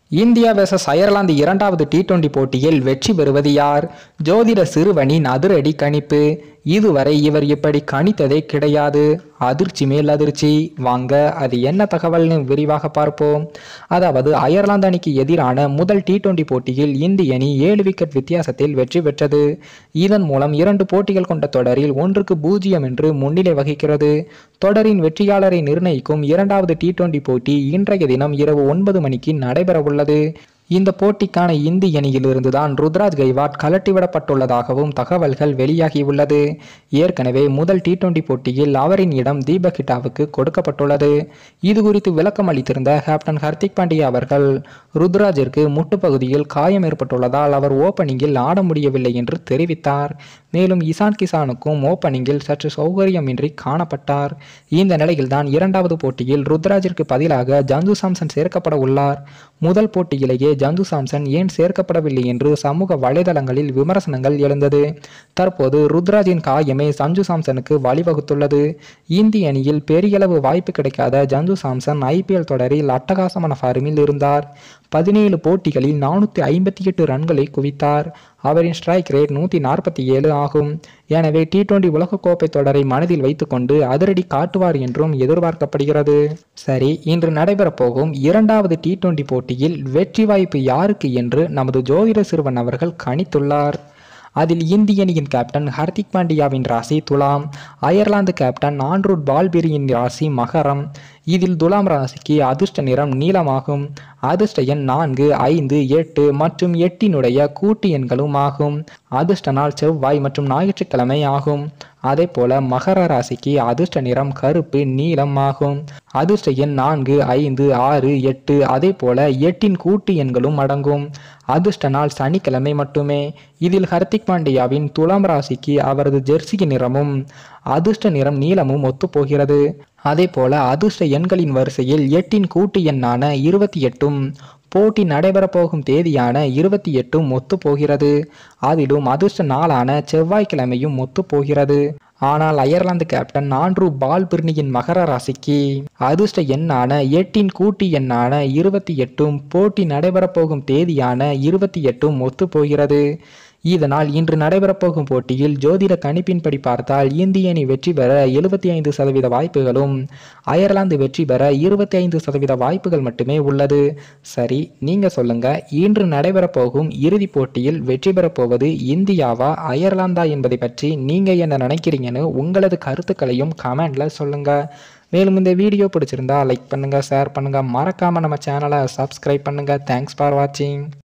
India versus Ireland இரண்டாவது T twenty போட்டியில் வெற்றி பெறுவது யார் ஜோதிட சிறுவனின் அதிரடி கணிப்பு இதுவரை இவர் இப்படி கணித்ததே கிடையாது அதிர்ச்சி மேல் அதிர்ச்சி வாங்க அது என்ன தகவல்னு விரிவாக பார்ப்போம் அதாவது அயர்லாந்து அணிக்கு எதிரான முதல் டி டுவெண்டி போட்டியில் இந்திய அணி ஏழு விக்கெட் வித்தியாசத்தில் வெற்றி பெற்றது இதன் மூலம் இரண்டு போட்டிகள் கொண்ட தொடரில் ஒன்றுக்கு பூஜ்ஜியம் என்று முன்னிலை வகிக்கிறது தொடரின் வெற்றியாளரை நிர்ணயிக்கும் இரண்டாவது டி டுவெண்டி போட்டி இன்றைய தினம் இரவு ஒன்பது மணிக்கு நடைபெற உள்ளது இந்த போட்டிக்கான இந்திய அணியிலிருந்து தான் ருத்ராஜ் கைவாட் கலட்டிவிடப்பட்டுள்ளதாகவும் தகவல்கள் வெளியாகியுள்ளது ஏற்கனவே முதல் டி டுவெண்டி போட்டியில் அவரின் இடம் தீபக் ஹிட்டாவுக்கு கொடுக்கப்பட்டுள்ளது இது குறித்து விளக்கம் அளித்திருந்த கேப்டன் ஹர்திக் பாண்டியா அவர்கள் ருத்ராஜிற்கு முட்டுப்பகுதியில் காயம் ஏற்பட்டுள்ளதால் அவர் ஓப்பனிங்கில் ஆட முடியவில்லை என்று தெரிவித்தார் மேலும் இசான் கிசானுக்கும் ஓப்பனிங்கில் சற்று சௌகரியமின்றி காணப்பட்டார் இந்த நிலையில்தான் இரண்டாவது போட்டியில் ருத்ராஜிற்கு பதிலாக ஜந்து சாம்சன் சேர்க்கப்பட உள்ளார் முதல் போட்டியிலேயே ஜந்து சாம்சன் ஏன் சேர்க்கப்படவில்லை என்று சமூக வலைதளங்களில் விமர்சனங்கள் எழுந்தது தற்போது ருத்ராஜின் காயமே சஞ்சு சாம்சனுக்கு வழிவகுத்துள்ளது இந்திய அணியில் பெரியளவு வாய்ப்பு கிடைக்காத ஜந்து சாம்சன் ஐபிஎல் தொடரில் அட்டகாசமான ஃபார்மில் இருந்தார் பதினேழு போட்டிகளில் நானூற்றி ஐம்பத்தி எட்டு ரன்களை குவித்தார் அவரின் ஸ்ட்ரைக் ரேட் நூற்றி நாற்பத்தி ஏழு ஆகும் எனவே டி டுவெண்டி உலகக்கோப்பை தொடரை மனதில் வைத்துக்கொண்டு அதிரடி காட்டுவார் என்றும் எதிர்பார்க்கப்படுகிறது சரி இன்று நடைபெறப் போகும் இரண்டாவது டி டுவெண்டி போட்டியில் வெற்றி வாய்ப்பு யாருக்கு என்று நமது ஜோதிட சிறுவன் அவர்கள் கணித்துள்ளார் அதில் இந்திய அணியின் கேப்டன் ஹர்திக் பாண்டியாவின் ராசி துலாம் அயர்லாந்து கேப்டன் ஆண்ட்ரூட் பால்பெரியின் ராசி மகரம் இதில் துலாம் ராசிக்கு அதிர்ஷ்ட நிறம் நீளமாகும் அதிர்ஷ்ட எண் நான்கு ஐந்து எட்டு மற்றும் எட்டினுடைய கூட்டு எண்களும் ஆகும் அதிர்ஷ்ட நாள் செவ்வாய் மற்றும் ஞாயிற்றுக்கிழமை ஆகும் அதே போல மகர ராசிக்கு அதிர்ஷ்ட நிறம் கருப்பு நீலம் ஆகும் அதிர்ஷ்ட எண் நான்கு ஐந்து ஆறு எட்டு அதே போல எட்டின் கூட்டு எண்களும் அடங்கும் அதிர்ஷ்ட நாள் சனிக்கிழமை மட்டுமே இதில் ஹர்திக் பாண்டியாவின் துலாம் ராசிக்கு அவரது ஜெர்சியின் நிறமும் அதிர்ஷ்ட நிறம் நீளமும் ஒத்துப்போகிறது அதே போல அதிர்ஷ்ட எண்களின் வரிசையில் எட்டின் கூட்டு எண்ணான இருபத்தி எட்டும் போட்டி நடைபெறப் போகும் தேதியான இருபத்தி எட்டும் ஒத்துப்போகிறது அதிலும் அதிர்ஷ்ட நாளான செவ்வாய்க்கிழமையும் ஒத்துப்போகிறது ஆனால் அயர்லாந்து கேப்டன் ஆண்ட்ரூ பால் பிர்னியின் மகர ராசிக்கு அதிர்ஷ்ட எண்ணான எட்டின் கூட்டு எண்ணான இருபத்தி எட்டும் போட்டி நடைபெறப் போகும் தேதியான இருபத்தி எட்டும் ஒத்துப்போகிறது இதனால் இன்று நடைபெறப் போகும் போட்டியில் ஜோதிட கணிப்பின்படி பார்த்தால் இந்திய அணி வெற்றி பெற எழுபத்தி ஐந்து சதவீத வாய்ப்புகளும் அயர்லாந்து வெற்றி பெற இருபத்தி ஐந்து சதவீத வாய்ப்புகள் மட்டுமே உள்ளது சரி நீங்க சொல்லுங்க இன்று நடைபெறப் போகும் இறுதிப் போட்டியில் வெற்றி பெறப் போவது இந்தியாவா அயர்லாந்தா என்பதை பற்றி நீங்க என்ன நினைக்கிறீங்கன்னு உங்களது கருத்துக்களையும் கமெண்ட்ல சொல்லுங்க மேலும் இந்த வீடியோ பிடிச்சிருந்தா லைக் பண்ணுங்க ஷேர் பண்ணுங்க மறக்காம நம்ம சேனலை சப்ஸ்கிரைப் பண்ணுங்க தேங்க்ஸ் ஃபார் வாட்சிங்